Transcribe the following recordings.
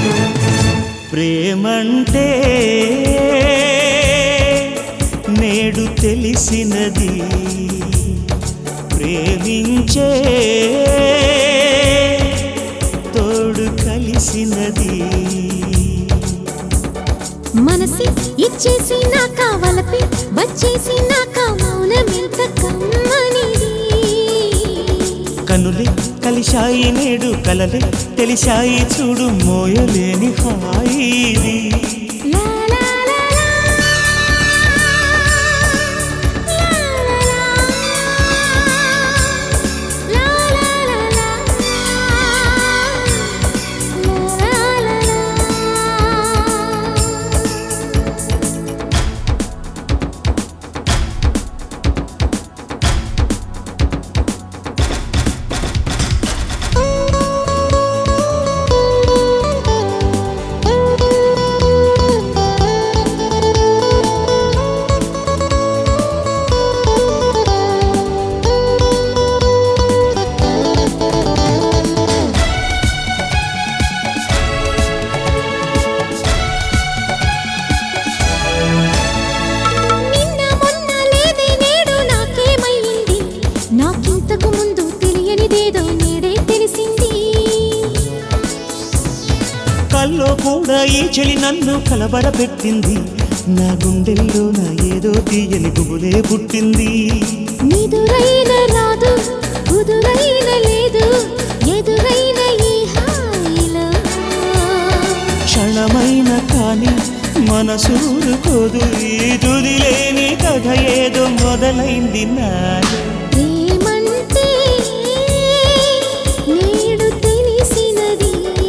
ప్రేమంటే నేడు తెలిసినది ప్రేమించే తోడు కలిసినది మనసి ఇచ్చేసి నా కావలపి వచ్చేసి నా మౌనమెంత కమ్మనిది కనులే కలిశాయి నేడు కలలే తెలిశాయి చూడు మోయలేని హాయిది లా లా లా లా. లా లా లా లా. లా లా లా లా. నిన్న మొన్న లేదే నేడు నాకేమైంది నాకింతకు ముందు తెలియనిదేదో నేడే తెలిసింది కల్లో కూడా ఈ చెలి నన్ను కలబరపెట్టింది నా గుండెల్లో నా ఏదో తీయని గుబులే పుట్టింది నిదురైన రాదు కుదురైన లేదు ఎదురైన ఈ హాయిలో క్షణమైన కాని మనసూరుకోదు ఈ తుదిలేని కథ ఏదో మొదలైంది నాలో ప్రేమంటే నేడు తెలిసినది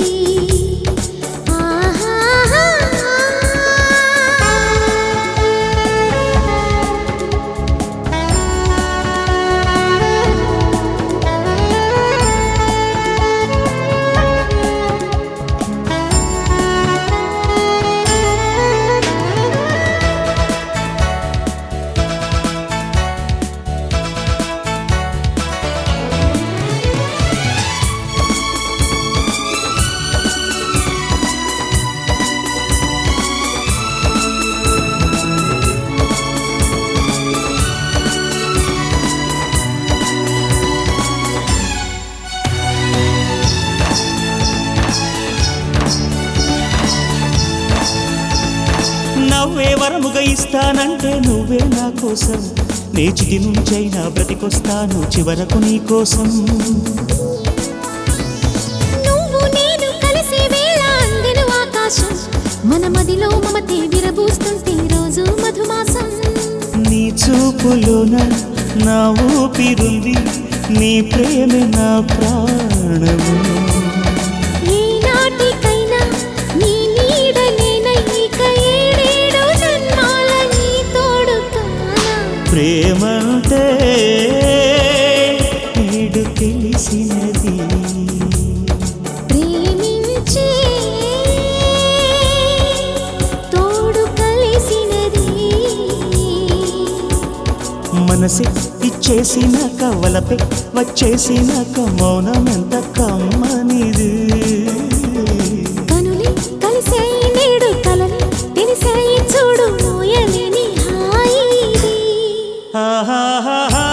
నవ్వే వరముగా ఇస్తానంటే నువ్వే నా కోసం నేచిటి నుంచైనా బ్రతికొస్తాను చివరకు నీ కోసం నువ్వు నేను కలిసే వేళ అందెను ఆకాశం మన మదిలో మమతే విరబూస్తుంటే రోజు మధుమాసం నీ చూపులోన నా ఊపిరుంది నీ ప్రేమే నా ప్రాణము ఈనాటికైనా నీ నీడలేన ఇక ఏడేడు జన్మాల నీ తోడు కానా ప్రేమంటే నేడు తెలిసినది ప్రేమించే తోడు కలిసినది మనసే ఇచ్చేసిన కవలపై వచ్చేసిన మౌనం ఎంత కమ్మనిది కనులే కలిసాయి నేడు కలలు తెలిసాయి చూడు మోయలేని హాయి ఇది. ఆహాహా